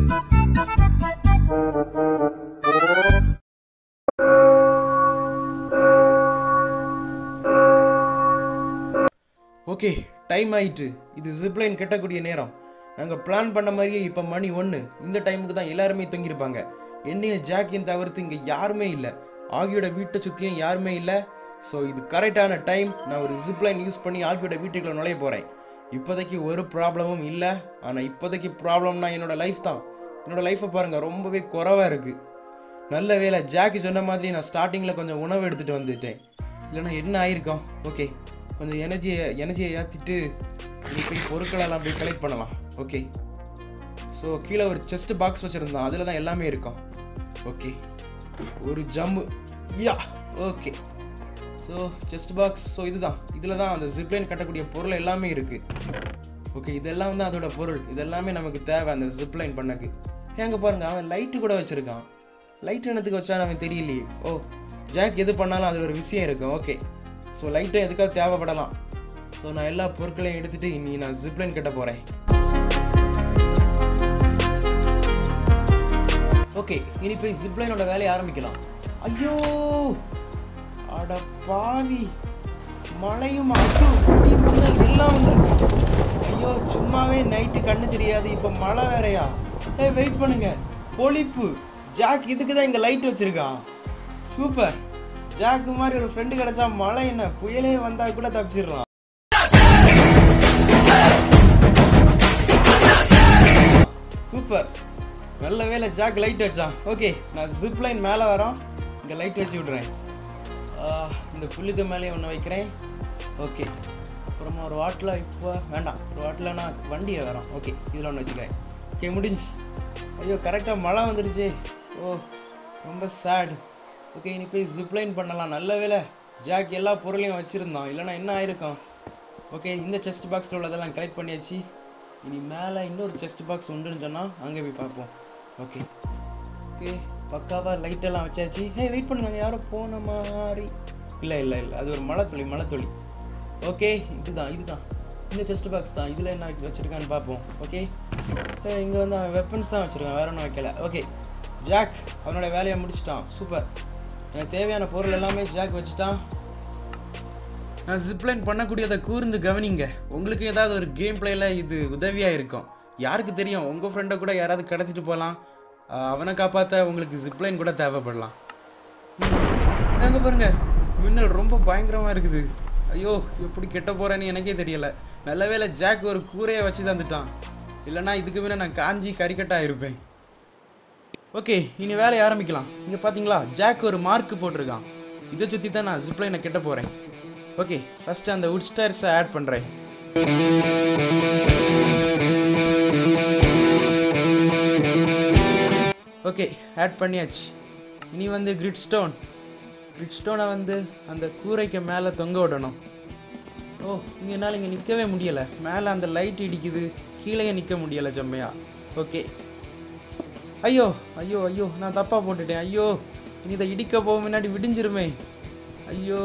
Okay time ஆயிட்டு இது zipline கட்டக்கூடிய நேரம் நாங்கள் பிளான் பண்ண மாதிரியே இப்போ மணி ஒன்று இந்த டைமுக்கு தான் எல்லாருமே தங்கியிருப்பாங்க என்னையும் ஜாக்கியும் தவிர்த்து இங்கே யாருமே இல்லை ஆகியோட வீட்டை சுற்றியும் யாருமே இல்லை ஸோ இது கரெக்டான டைம் நான் ஒரு ஜிப்லைன் யூஸ் பண்ணி ஆகியோட வீட்டுக்குள்ள நுழைய போகிறேன் இப்போதைக்கு ஒரு ப்ராப்ளமும் இல்லை ஆனால் இப்போதைக்கு ப்ராப்ளம்னா என்னோட லைஃப் தான் என்னோட லைஃப்பை பாருங்கள் ரொம்பவே குறைவாக இருக்குது நல்ல வேலை ஜாக்கி சொன்ன மாதிரி நான் ஸ்டார்டிங்கில் கொஞ்சம் உணவு எடுத்துகிட்டு வந்துட்டேன் இல்லைன்னா என்ன ஆயிருக்கும் ஓகே கொஞ்சம் எனர்ஜியை எனர்ஜியை ஏற்றிட்டு நீ போய் பொருட்களை எல்லாம் போய் கலெக்ட் பண்ணலாம் ஓகே ஸோ கீழே ஒரு செஸ்ட் பாக்ஸ் வச்சுருந்தான் அதில் தான் எல்லாமே இருக்கும் ஓகே ஒரு ஜம்மு யா okay so chest box so இதுதான் இதில் தான் அந்த ஜிப்லைன் கட்டக்கூடிய பொருள் எல்லாமே இருக்குது ஓகே இதெல்லாம் வந்து அதோட பொருள் இதெல்லாமே நமக்கு தேவை அந்த ஜிப்லைன் பண்ணக்கு ஏங்க பாருங்க அவன் லைட்டு கூட வச்சுருக்கான் லைட் என்னத்துக்கு வச்சான்னு அவன் தெரியலையே ஓ ஜாக் எது பண்ணாலும் அது ஒரு விஷயம் இருக்கும் ஓகே ஸோ லைட்டை எதுக்காக தேவைப்படலாம் ஸோ நான் எல்லா பொருட்களையும் எடுத்துட்டு இனி நான் ஜிப்லைன் கட்ட போகிறேன் ஓகே இனி போய் ஜிப்லைனோட வேலையை ஆரம்பிக்கலாம் ஐயோ அட பாவி மழையும் ஐயோ இடி மின்னல் எல்லாம் வந்திருக்கு ஐயோ சும்மாவே நைட்டு கண்ணு தெரியாது இப்போ மழை வேறயா ஏய் வெயிட் பண்ணுங்க பொழிப்பு ஜாக் இதுக்கு தான் இங்கே லைட் வச்சிருக்கான் சூப்பர் ஜாக்கு மாதிரி ஒரு ஃப்ரெண்டு கிடைச்சா மழை என்ன புயலே வந்தா கூட தப்பிச்சிடலாம் சூப்பர் நல்ல வேலை ஜாக் லைட் வச்சான் ஓகே நான் ஜிப் லைன் மேலே வரோம் இங்கே லைட் வச்சு விட்றேன் ஆஹ், இந்த புல்லுக்கு மேலே ஒன்று வைக்கிறேன் ஓகே அப்புறமா ஒரு வாட்டில் இப்போ வேண்டாம் ஒரு வாட்டில் நான் வண்டியை வரோம் ஓகே இதில் ஒன்று வச்சுக்கிறேன் ஓகே முடிஞ்சு ஐயோ கரெக்டாக மழை வந்துடுச்சு ஓ ரொம்ப சேட் ஓகே இனி போய் ஜிப்லைன் பண்ணலாம் நல்ல வேலை ஜாக் எல்லா பொருளையும் வச்சுருந்தான் இல்லைன்னா என்ன ஆயிருக்கும் ஓகே இந்த செஸ்ட் பாக்ஸில் உள்ளதெல்லாம் கலெக்ட் பண்ணியாச்சு இனி மேலே இன்னொரு செஸ்ட் பாக்ஸ் உண்டுன்னு சொன்னால் அங்கே போய் பார்ப்போம் ஓகே ஓகே பக்காவா லைட் எல்லாம் வச்சாச்சு ஹே வெயிட் பண்ணுங்க அங்க யாரோ போன மாதிரி இல்லை இல்லை இல்லை அது ஒரு மலைத்துளி மலைத்துளி ஓகே இதுதான் இதுதான் இந்த செஸ்ட் பாக்ஸ் தான் இதில் என்ன வச்சிருக்கான்னு பார்ப்போம் ஓகே இங்கே வந்து அவன் வெப்பன்ஸ் தான் வச்சிருக்கான் வேற ஒன்றும் வைக்கல ஓகே ஜாக் அவனோட வேலையை முடிச்சிட்டான் சூப்பர் எனக்கு தேவையான பொருள் எல்லாமே ஜாக் வச்சுட்டான் நான் ஜிப்லைன் பண்ணக்கூடியதை கூர்ந்து கவனிங்க உங்களுக்கு ஏதாவது ஒரு கேம் பிளேல இது உதவியாக இருக்கும் யாருக்கு தெரியும் உங்கள் ஃப்ரெண்டை கூட யாராவது கிடச்சிட்டு போகலாம் ஆஹ் அவனை காப்பாற்ற உங்களுக்கு ஜிப்லைன் கூட தேவைப்படலாம் அங்கே பாருங்க மின்னல் ரொம்ப பயங்கரமாக இருக்குது ஐயோ எப்படி கெட்ட போகிறேன்னு எனக்கே தெரியல நல்ல வேளை ஜாக் ஒரு கூரையை வச்சு தந்துட்டான் இல்லைன்னா இதுக்கு முன்னே நான் காஞ்சி கறிக்கட்டாக இருப்பேன் ஓகே இனி வேலையை ஆரம்பிக்கலாம் இங்கே பார்த்தீங்களா ஜாக் ஒரு மார்க் போட்டிருக்கான் இதை சுற்றி தான் நான் ஜிப்லைனை கெட்ட போகிறேன் ஓகே ஃபஸ்ட்டு அந்த வுட் ஸ்டார்ஸை ஆட் பண்ணுறேன் ஓகே ஆட் பண்ணியாச்சு இனி வந்து கிரிட் ஸ்டோன் கிரிட் ஸ்டோனை வந்து அந்த கூரைக்கு மேலே தொங்க விடணும் ஓ இங்கே என்னால் இங்கே நிற்கவே முடியலை மேலே அந்த லைட் இடிக்குது கீழே நிற்க முடியலை செம்மையா ஓகே ஐயோ ஐயோ ஐயோ நான் தப்பாக போட்டுட்டேன் ஐயோ இனி இதை இடிக்க போக முன்னாடி விடிஞ்சிருமே ஐயோ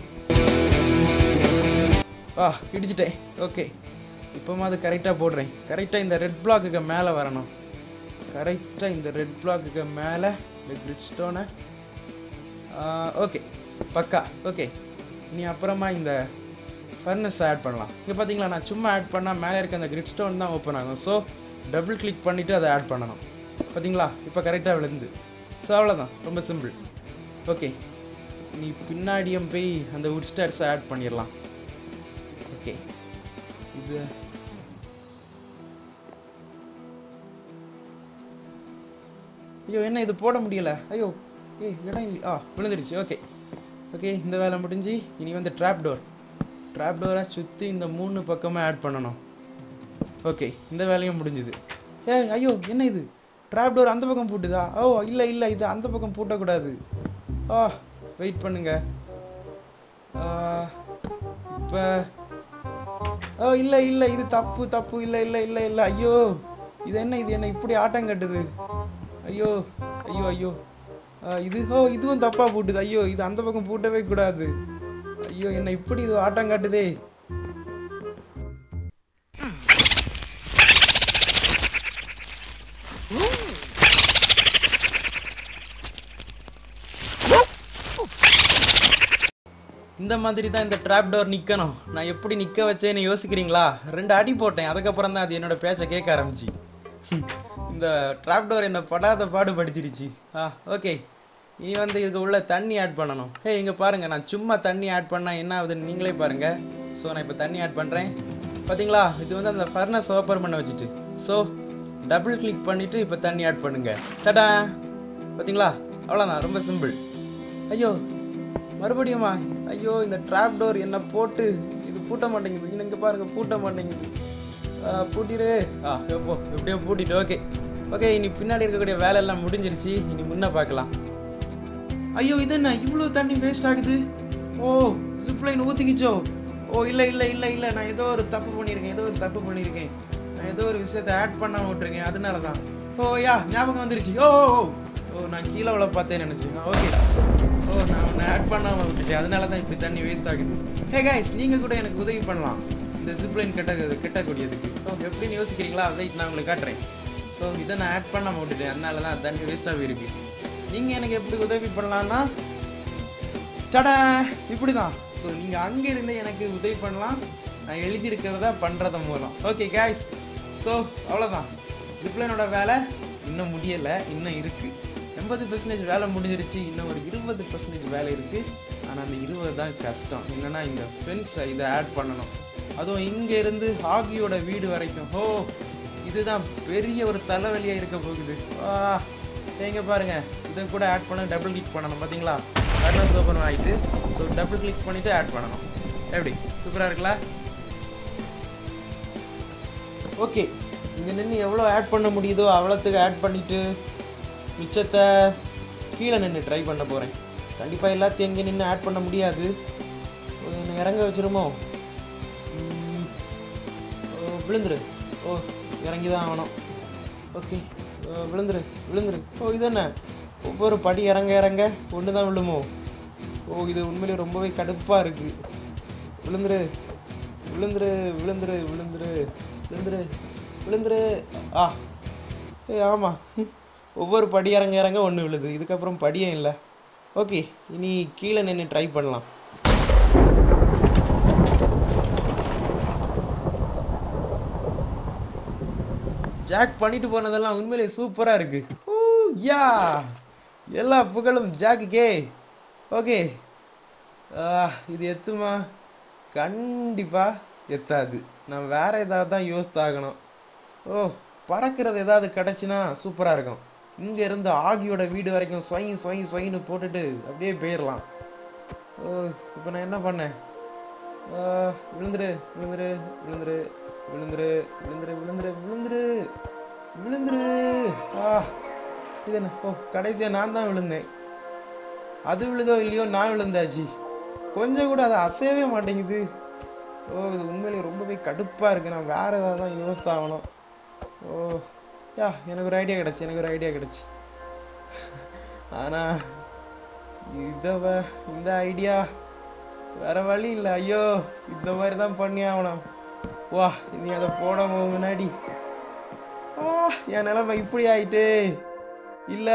ஆ இடிச்சிட்டேன் ஓகே இப்போமா அது கரெக்டாக போடுறேன் கரெக்டாக இந்த ரெட் பிளாக்குக்கு மேலே வரணும் கரெக்டாக இந்த ரெட் பிளாக்குக்கு மேலே இந்த கிரிட் ஸ்டோனை ஓகே பக்கா ஓகே இனி அப்புறமா இந்த ஃபர்னஸ் ஆட் பண்ணலாம் இங்கே பார்த்தீங்களா நான் சும்மா ஆட் பண்ணால் மேலே இருக்க அந்த கிரிட் ஸ்டோன் தான் ஓப்பன் ஆகும் ஸோ டபுள் கிளிக் பண்ணிவிட்டு அதை ஆட் பண்ணணும் பார்த்தீங்களா இப்போ கரெக்டாக விழுந்து ஸோ அவ்வளோதான் ரொம்ப சிம்பிள் ஓகே இனி பின்னாடியும் போய் அந்த வுட் ஸ்டார்ஸை ஆட் பண்ணிடலாம் ஓகே இது ஐயோ என்ன இது போட முடியல ஐயோ ஏய் இடம் இல்லை ஆ விழுந்துருச்சு ஓகே ஓகே இந்த வேலை முடிஞ்சு இனி வந்து ட்ராப் டோர் ட்ராப் டோரை சுற்றி இந்த மூணு பக்கமாக ஆட் பண்ணணும் ஓகே இந்த வேலையும் முடிஞ்சுது ஏய் ஐயோ என்ன இது ட்ராப் டோர் அந்த பக்கம் பூட்டுதா ஓ இல்லை இல்லை இது அந்த பக்கம் பூட்டக்கூடாது ஆ வெயிட் பண்ணுங்க இப்போ ஓ இல்லை இல்லை இது தப்பு தப்பு இல்லை இல்லை இல்லை இல்லை ஐயோ இது என்ன இது என்ன இப்படி ஆட்டம் கட்டுது ஐயோ ஐயோ ஐயோ ஆ, இது ஓ இதுவும் தப்பா பூட்டுது ஐயோ இது அந்த பக்கம் பூட்டவே கூடாது ஐயோ என்ன இப்படி இது ஆட்டம் காட்டுதே இந்த மாதிரி தான் இந்த ட்ராப் டோர் நிற்கணும் நான் எப்படி நிற்க வச்சேன்னு யோசிக்கிறீங்களா ரெண்டு அடி போட்டேன் அதுக்கப்புறம் தான் அது என்னோட பேச்சை கேட்க ஆரம்பிச்சு இந்த ட்ராப் டோர் என்னை படாத பாடுபடுத்திருச்சு ஆ ஓகே இனி வந்து இதுக்கு உள்ள தண்ணி ஆட் பண்ணணும் ஹே இங்கே பாருங்கள் நான் சும்மா தண்ணி ஆட் பண்ணால் என்ன ஆகுதுன்னு நீங்களே பாருங்கள் ஸோ நான் இப்போ தண்ணி ஆட் பண்ணுறேன் பார்த்தீங்களா இது வந்து அந்த ஃபர்னஸ் ஓப்பன் பண்ண வச்சுட்டு ஸோ டபுள் கிளிக் பண்ணிவிட்டு இப்போ தண்ணி ஆட் பண்ணுங்க டடா பார்த்தீங்களா அவ்வளோதான் ரொம்ப சிம்பிள் ஐயோ மறுபடியுமா ஐயோ இந்த ட்ராப் டோர் என்ன போட்டு இது பூட்ட மாட்டேங்குது இங்க பாருங்க பூட்ட மாட்டேங்குது ஆ, பூட்டிரு ஆ எப்போ எப்படியோ பூட்டிட்டு ஓகே ஓகே இனி பின்னாடி இருக்கக்கூடிய வேலை எல்லாம் முடிஞ்சிருச்சு இனி முன்ன பார்க்கலாம் ஐயோ இது என்ன இவ்வளோ தண்ணி வேஸ்ட் ஆகுது ஓ ஜிப்லைன் ஊற்றிக்கிச்சோ ஓ இல்லை இல்லை இல்லை இல்லை நான் ஏதோ ஒரு தப்பு பண்ணியிருக்கேன் ஏதோ ஒரு தப்பு பண்ணியிருக்கேன் நான் ஏதோ ஒரு விஷயத்தை ஆட் பண்ணாம விட்டுருக்கேன் அதனால தான் ஓ யா ஞாபகம் வந்துருச்சு ஓ ஓ, ஓ ஓ நான் கீழே விழ பார்த்தேன் நினச்சேன் ஓகே ஓ நான் உன்னை ஆட் பண்ணாமல் விட்டுட்டேன் அதனால தான் இப்படி தண்ணி வேஸ்ட் ஆகுது ஹே கைஸ் நீங்கள் கூட எனக்கு உதவி பண்ணலாம் இந்த ஜிப்லைன் கெட்ட கெட்டக்கூடியதுக்கு ஓ எப்படின்னு யோசிக்கிறீங்களா வெயிட் நான் உங்களுக்கு காட்டுறேன் ஸோ இதை நான் ஆட் பண்ணாமல் விட்டுட்டேன் அதனால தான் தண்ணி வேஸ்ட்டாக இருக்கு நீங்கள் எனக்கு எப்படி உதவி பண்ணலான்னா டடா இப்படி தான் ஸோ நீங்கள் அங்கே இருந்து எனக்கு உதவி பண்ணலாம் நான் எழுதியிருக்கிறத பண்ணுறத மூலம் ஓகே guys ஸோ அவ்வளோதான் ஜிப்லைனோட வேலை இன்னும் முடியலை இன்னும் இருக்குது எண்பது பர்சன்டேஜ் வேலை முடிஞ்சிருச்சு இன்னும் ஒரு இருபது பர்சன்டேஜ் வேலை இருக்குது ஆனால் அந்த இருபது தான் கஷ்டம் என்னன்னா இந்த ஃப்ரெண்ட்ஸை இதை ஆட் பண்ணணும் அதுவும் இங்கே இருந்து ஹாகியோட வீடு வரைக்கும் ஓ இதுதான் பெரிய ஒரு தலைவலியாக இருக்க போகுது ஆ எங்க பாருங்க இதை கூட ஆட் பண்ண டபுள் கிளிக் பண்ணணும் பார்த்தீங்களா கர்னஸ் ஓப்பன் ஆகிட்டு ஸோ டபுள் கிளிக் பண்ணிட்டு ஆட் பண்ணணும் எப்படி சூப்பராக இருக்குல்ல ஓகே இங்கே நின்று எவ்வளோ ஆட் பண்ண முடியுதோ அவ்வளோத்துக்கு ஆட் பண்ணிட்டு மிச்சத்தை கீழே நின்று ட்ரை பண்ண போகிறேன் கண்டிப்பாக எல்லாத்தையும் எங்கே நின்று ஆட் பண்ண முடியாது ஓ, என்னை இறங்க வச்சிருமோ ம், ஓ, விழுந்துரு ஓ இறங்கி தான் ஆகணும் ஓகே ஓ, விழுந்துரு விழுந்துரு ஓ இது என்ன ஒவ்வொரு படி இறங்க இறங்க ஒன்று தான் விழுமோ ஓ இது உண்மையிலே ரொம்பவே கடுப்பாக இருக்குது விழுந்துரு விழுந்துரு விழுந்துரு விழுந்துரு விழுந்துரு விழுந்துரு ஆ ஏ ஆமாம் ஒவ்வொரு படி இறங்க இறங்க ஒன்று விழுது இதுக்கப்புறம் படியே இல்லை ஓகே இனி கீழே நின்று ட்ரை பண்ணலாம் ஜாக் பண்ணிட்டு போனதெல்லாம் உண்மையிலே சூப்பராக இருக்கு ஊ யா எல்லா புகழும் ஜாக்குக்கே ஓகே இது எத்துமா கண்டிப்பாக எத்தாது நான் வேற ஏதாவது தான் யோசித்தாகணும் ஓ பறக்கிறது ஏதாவது கிடச்சினா சூப்பராக இருக்கும் இங்கே இருந்து ஆகியோட வீடு வரைக்கும் சொய் சொய் சொயின்னு போட்டுட்டு அப்படியே போயிடலாம் ஓ இப்போ நான் என்ன பண்ணேன் ஆ, விழுந்துரு விழுந்துரு விழுந்துரு விழுந்துரு விழுந்துரு விழுந்துரு விழுந்துரு விழுந்துரு ஆ இது என்ன ஓ கடைசியாக நான் தான் விழுந்தேன் அது விழுதோ இல்லையோ நான் விழுந்தாச்சு கொஞ்சம் கூட அது அசையவே மாட்டேங்குது ஓ இது உண்மையிலேயே ரொம்பவே கடுப்பாக இருக்குது நான் வேறு ஏதாவது தான் யோசித்தாகணும் ஓ யா எனக்கு ஒரு ஐடியா கிடச்சி எனக்கு ஒரு ஐடியா கிடச்சி ஆனால் இதை வ- இந்த ஐடியா வேற வழி இல்லை ஐயோ இந்த மாதிரி தான் பண்ணி ஆகணும் வா நீ அதை போட முன்னாடி ஆ என் நிலைமை இப்படி ஆயிட்டு இல்லை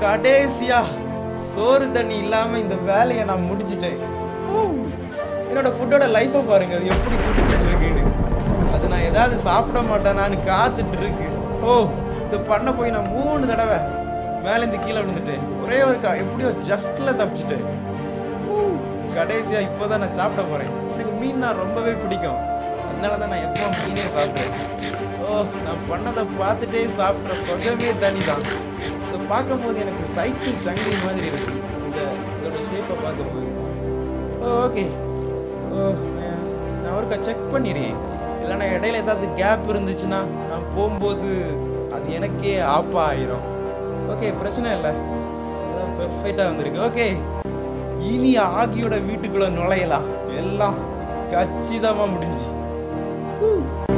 கடைசியா சோறு தண்ணி இல்லாம இந்த வேலையை நான் முடிச்சிட்டேன் ஊ, என்னோட ஃபுட்டோட லைஃபை பாருங்க அது எப்படி துடிச்சிட்டு இருக்குன்னு அது நான் ஏதாவது சாப்பிட மாட்டேனான்னு காத்துட்டு இருக்கு ஓ இது பண்ண போய் நான் மூணு தடவை மேலேருந்து கீழே விழுந்துட்டேன் ஒரே ஒரு கா எப்படியோ ஜஸ்ட்ல தப்பிச்சிட்டேன் ஊ, கடைசியா இப்போதான் நான் சாப்பிட போறேன் எனக்கு மீன்னா ரொம்பவே பிடிக்கும் அதனால தான் நான் எப்போ மீனே சாப்பிட்றேன் ஓ நான் பண்ணதை பார்த்துட்டே சாப்பிட்ற சுகமே தனி தான் இதை பார்க்கும்போது எனக்கு சைக்கிள் சங்கிலி மாதிரி இருக்கு இந்த இதோட ஷேப்பை பார்க்கும்போது ஓ ஓகே ஓ நான் நான் ஒருக்கா செக் பண்ணிடுறேன் இல்லைன்னா இடையில ஏதாவது கேப் இருந்துச்சுன்னா நான் போகும்போது அது எனக்கே ஆப்பா ஆயிரும் ஓகே பிரச்சனை இல்லை எல்லாம் பெர்ஃபெக்டாக வந்திருக்கு ஓகே இனி ஆகியோட வீட்டுக்குள்ள நுழையலாம் எல்லாம் கச்சிதமா முடிஞ்சு ஹூ.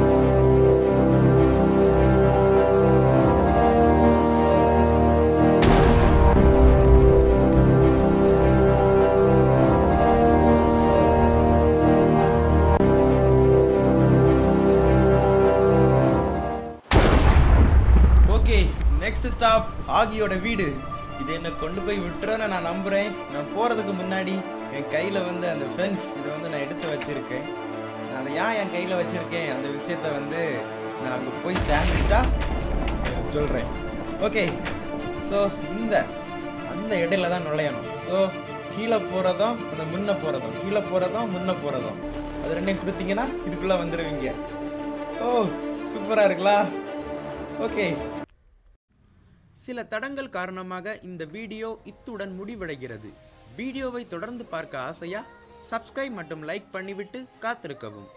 ஓகே நெக்ஸ்ட் ஸ்டாப் ஆகியோட வீடு இது என்ன கொண்டு போய் விட்டுறேன்னு நான் நம்புறேன் நான் போறதுக்கு முன்னாடி என் கையில வந்து அந்த ஃபென்ஸ் இதை வந்து நான் எடுத்து வச்சிருக்கேன் நான் அதை ஏன் என் கையில வச்சிருக்கேன் அந்த விஷயத்த வந்து நான் அங்க போய் சேர்ந்துட்டா அஹ், சொல்றேன் ஓகே ஸோ இந்த அந்த இடையில தான் நுழையணும் ஸோ கீழே போறதும் அந்த முன்ன போறதும் கீழே போறதும் முன்ன போறதும் அது ரெண்டையும் கொடுத்தீங்கன்னா இதுக்குள்ள வந்துடுவீங்க ஓ சூப்பரா இருக்குங்களா ஓகே சில தடங்கள் காரணமாக இந்த வீடியோ இத்துடன் முடிவடைகிறது வீடியோவை தொடர்ந்து பார்க்க ஆசையா சப்ஸ்கிரைப் மற்றும் லைக் பண்ணிவிட்டு காத்திருக்கவும்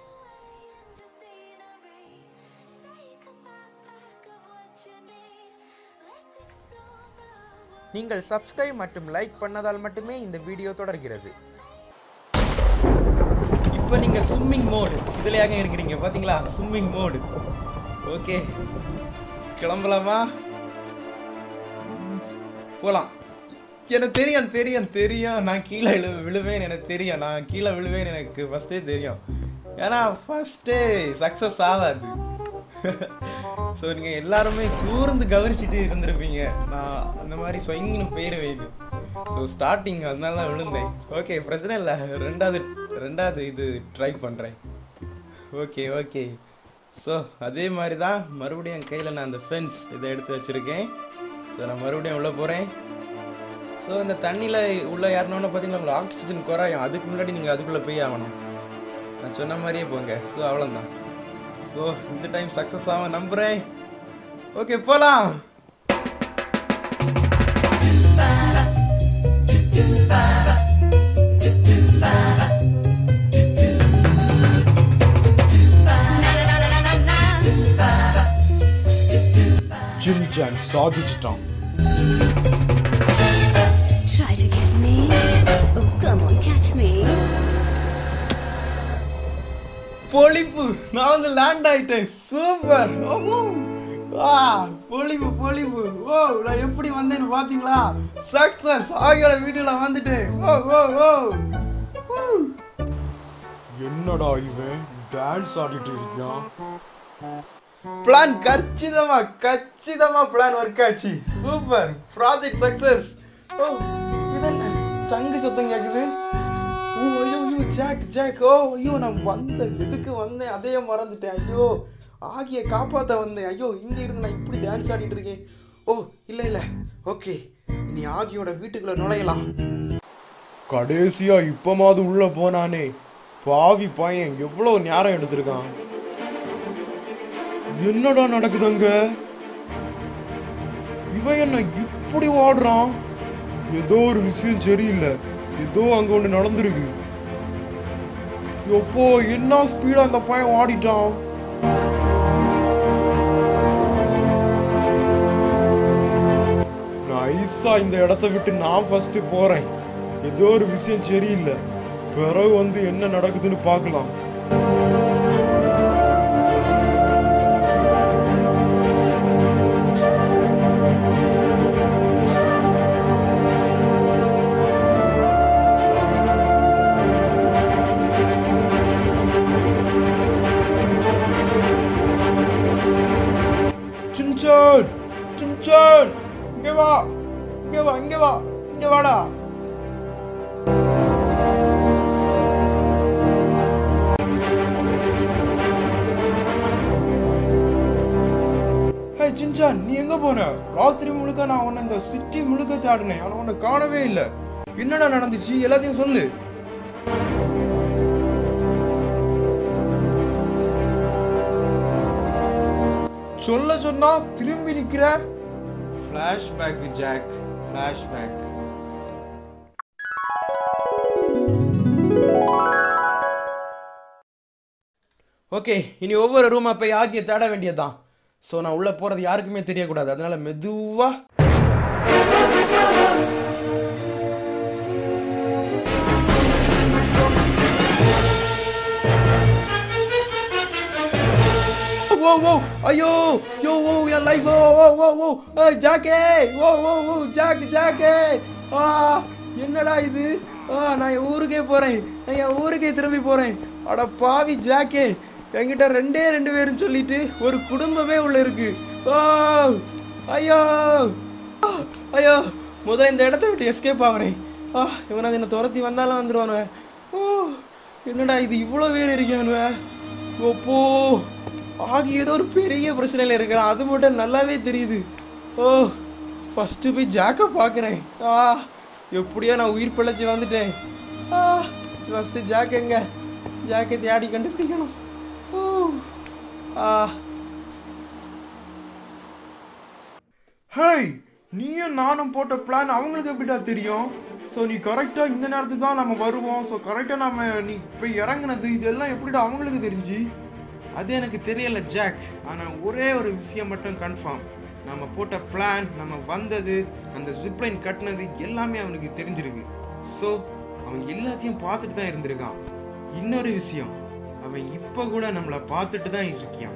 நீங்கள் சப்ஸ்கிரைப் மற்றும் லைக் பண்ணதால் மட்டுமே இந்த வீடியோ தொடர்கிறது இப்போ நீங்க ஸ்விம்மிங் மோடு இதுலயாக இருக்கிறீங்க பாத்தீங்களா ஸ்விம்மிங் மோடு ஓகே கிளம்பலாமா ம், போலாம் எனக்கு தெரியும் தெரியும் தெரியும் நான் கீழே விழு விழுவேன் எனக்கு தெரியும் நான் கீழே விழுவேன் எனக்கு ஃபர்ஸ்டே தெரியும் ஏன்னா ஃபர்ஸ்டே சக்ஸஸ் ஆகாது ஸோ நீங்கள் எல்லாருமே கூர்ந்து கவனிச்சுட்டு இருந்திருப்பீங்க நான் அந்த மாதிரி ஸ்வங்கின்னு போயிடுவேன் ஸோ ஸ்டார்டிங் அதனால தான் விழுந்தேன் ஓகே பிரச்சனை இல்லை ரெண்டாவது ரெண்டாவது இது ட்ரை பண்ணுறேன் ஓகே ஓகே ஸோ அதே மாதிரி தான் மறுபடியும் என் கையில் நான் அந்த ஃபென்ஸ் இதை எடுத்து வச்சுருக்கேன் ஸோ நான் மறுபடியும் உள்ளே போகிறேன் ஸோ இந்த தண்ணியில் உள்ள ஏறணும்னு பார்த்தீங்கன்னா உங்களுக்கு ஆக்சிஜன் குறையும் அதுக்கு முன்னாடி நீங்கள் அதுக்குள்ளே போய் ஆகணும் நான் சொன்ன மாதிரியே போங்க ஸோ அவ்வளோதான் ஸோ இந்த டைம் சக்ஸஸ் ஆகும் நம்புகிறேன் ஓகே போகலாம் ஜின்ஜான் சாதிச்சிட்டான் Try to get me? Oh, come on, catch me. பொழிப்பு நான் வந்து லேண்ட் ஆயிட்டேன் சூப்பர் ஆ பொழிப்பு பொழிப்பு ஓ நான் எப்படி வந்தேன்னு பாத்தீங்களா சக்சஸ் ஆகியோட வீட்டுல வந்துட்டேன் ஓ ஓ ஓ ஊ. என்னடா இவன் டான்ஸ் ஆடிட்டு இருக்கான் பிளான் கச்சிதமா கச்சிதமா பிளான் ஒர்க் ஆச்சு சூப்பர் ப்ராஜெக்ட் சக்சஸ் ஓ இதென்ன சங்கு சத்தம் கேக்குது ஓ ஐயோ ஐயோ ஜாக் ஜாக் ஓ ஐயோ நான் வந்தேன் எதுக்கு வந்தேன் அதே மறந்துட்டேன் ஐயோ ஆகிய காப்பாத்த வந்தேன் ஐயோ இங்க இருந்து நான் இப்படி டான்ஸ் ஆடிட்டு இருக்கேன் ஓ இல்ல இல்ல ஓகே இனி ஆகியோட வீட்டுக்குள்ள நுழையலாம் கடைசியா இப்பமாவது உள்ள போனானே பாவி பையன் எவ்வளவு நேரம் எடுத்திருக்கான் என்னடா நடக்குது அங்க இவன் என்ன இப்படி ஓடுறான் ஏதோ ஒரு விஷயம் சரியில்லை ஏதோ அங்க ஒண்ணு நடந்திருக்கு எப்போ என்ன ஸ்பீடா அந்த பையன் ஓடிட்டான் நைஸா இந்த இடத்த விட்டு நான் ஃபர்ஸ்ட் போறேன் ஏதோ ஒரு விஷயம் சரியில்லை பிறகு வந்து என்ன நடக்குதுன்னு பார்க்கலாம் சின்சான் சின்சான் இங்க வா இங்க வா இங்க வா இங்க வாடா ஹே சின்சான் நீ எங்க போன ராத்திரி முழுக்க நான் உன்னை இந்த சிட்டி முழுக்க தேடினேன் ஆனா உன்னை காணவே இல்லை என்னடா நடந்துச்சு எல்லாத்தையும் சொல்லு சொல்ல சொன்னா திரும்பி நிக்கிற ஃபிளாஷ்பேக் ஜாக் ஃபிளாஷ்பேக் ஓகே இனி ஒவ்வொரு ரூமா போய் ஆகிய தேட வேண்டியதுதான் ஸோ நான் உள்ள போறது யாருக்குமே தெரியக்கூடாது அதனால மெதுவா ஓ ஓ ஐயோ யோ ஓ என் லைஃப் ஓ ஓ ஓ ஓ ஏய், ஜாக்கே ஓ ஓ ஓ ஜாக் ஜாக்கே ஆ என்னடா இது ஆ நான் என் ஊருக்கே போறேன் நான் என் ஊருக்கே திரும்பி போறேன் அட பாவி ஜாக்கே என்கிட்ட ரெண்டே ரெண்டு பேரும் சொல்லிட்டு ஒரு குடும்பமே உள்ள இருக்கு ஓ ஐயோ ஆ, ஐயோ முதல்ல இந்த இடத்த விட்டு எஸ்கேப் ஆகுறேன் ஆ இவனை என்னை துரத்தி வந்தாலும் வந்துடுவானுவ ஓ என்னடா இது இவ்வளோ பேர் இருக்கானுவ ஓப்போ ஆகி ஏதோ ஒரு பெரிய பிரச்சனையில் இருக்கிறான் அது மட்டும் நல்லாவே தெரியுது ஓ ஃபஸ்ட்டு போய் ஜாக்கை பார்க்குறேன் ஆ எப்படியோ நான் உயிர் பிழைச்சி வந்துட்டேன் ஆ ஃபஸ்ட்டு ஜாக் எங்க ஜாக்கை தேடி கண்டுபிடிக்கணும் ஓ ஆ ஹேய் நீயும் நானும் போட்ட பிளான் அவங்களுக்கு எப்படிடா தெரியும் ஸோ நீ கரெக்டாக இந்த நேரத்துக்கு தான் நம்ம வருவோம் ஸோ கரெக்டாக நம்ம நீ போய் இறங்குனது இதெல்லாம் எப்படிடா அவங்களுக்கு தெரிஞ்சு அது எனக்கு தெரியல ஜாக் ஆனால் ஒரே ஒரு விஷயம் மட்டும் கன்ஃபார்ம் நம்ம போட்ட பிளான் நம்ம வந்தது அந்த ஜிப்லைன் கட்டினது எல்லாமே அவனுக்கு தெரிஞ்சிருக்கு ஸோ அவன் எல்லாத்தையும் பார்த்துட்டு தான் இருந்திருக்கான் இன்னொரு விஷயம் அவன் இப்போ கூட நம்மளை பார்த்துட்டு தான் இருக்கான்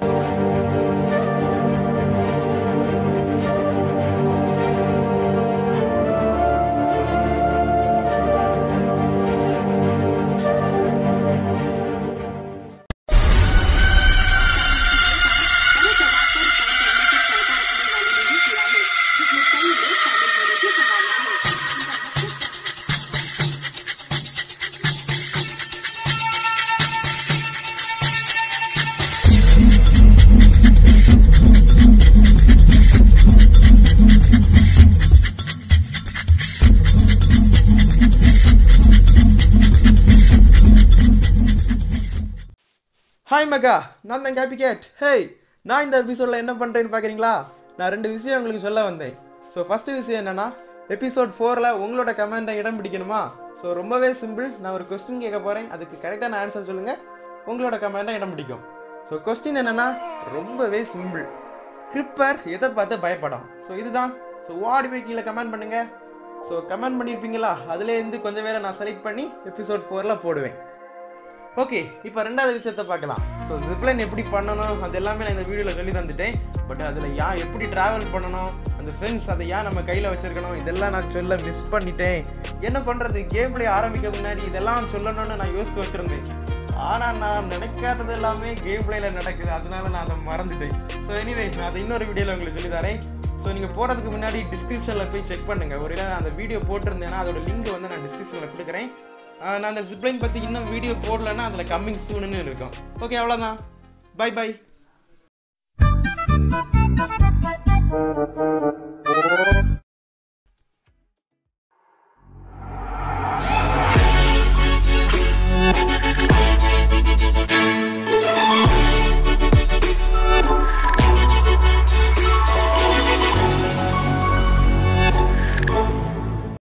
ஹாய் மகா நான் தான் கேபி கேட் ஹேய் நான் இந்த எபிசோடில் என்ன பண்ணுறேன்னு பார்க்குறீங்களா நான் ரெண்டு விஷயம் உங்களுக்கு சொல்ல வந்தேன் ஸோ ஃபஸ்ட்டு விஷயம் என்னன்னா எபிசோட் ஃபோரில் உங்களோட கமெண்ட்டை இடம் பிடிக்கணுமா ஸோ ரொம்பவே சிம்பிள் நான் ஒரு கொஸ்டின் கேட்க போகிறேன் அதுக்கு கரெக்டான ஆன்சர் சொல்லுங்கள் உங்களோட கமெண்ட்டை இடம் பிடிக்கும் ஸோ கொஸ்டின் என்னன்னா ரொம்பவே சிம்பிள் கிரிப்பர் எதை பார்த்து பயப்படும் ஸோ இதுதான் ஸோ வாடி போய் கீழே கமெண்ட் பண்ணுங்கள் ஸோ கமெண்ட் பண்ணியிருப்பீங்களா அதுலேருந்து கொஞ்சம் பேரை நான் செலக்ட் பண்ணி எபிசோட் ஃபோரில் போடுவேன் ஓகே இப்போ ரெண்டாவது விஷயத்த பார்க்கலாம் ஸோ ஜிப்லைன் எப்படி பண்ணணும் அது எல்லாமே நான் இந்த வீடியோவில் சொல்லி தந்துட்டேன் பட் அதில் யா எப்படி ட்ராவல் பண்ணணும் அந்த ஃப்ரெண்ட்ஸ் அதை ஏன் நம்ம கையில் வச்சிருக்கணும் இதெல்லாம் நான் சொல்ல மிஸ் பண்ணிட்டேன் என்ன பண்ணுறது கேம் பிளே ஆரம்பிக்க முன்னாடி இதெல்லாம் சொல்லணும்னு நான் யோசித்து வச்சுருந்தேன் ஆனால் நான் நினைக்காதது எல்லாமே கேம் பிளேயில் நடக்குது அதனால நான் அதை மறந்துட்டேன் ஸோ எனிவே நான் அதை இன்னொரு வீடியோவில் உங்களுக்கு சொல்லி தரேன் ஸோ நீங்கள் போகிறதுக்கு முன்னாடி டிஸ்கிரிப்ஷனில் போய் செக் பண்ணுங்கள் ஒரு நான் அந்த வீடியோ போட்டிருந்தேன்னா அதோட லிங்க் வந்து நான் டிஸ்கிரிப்ஷனில் கொடுக்குறேன் ஆஹ் நான் அந்த ஜிப்லைன் பற்றி இன்னும் வீடியோ போடலன்னா அதில் கம்மிங் சூனுன்னு இருக்கும் ஓகே அவ்வளோதான் பை பை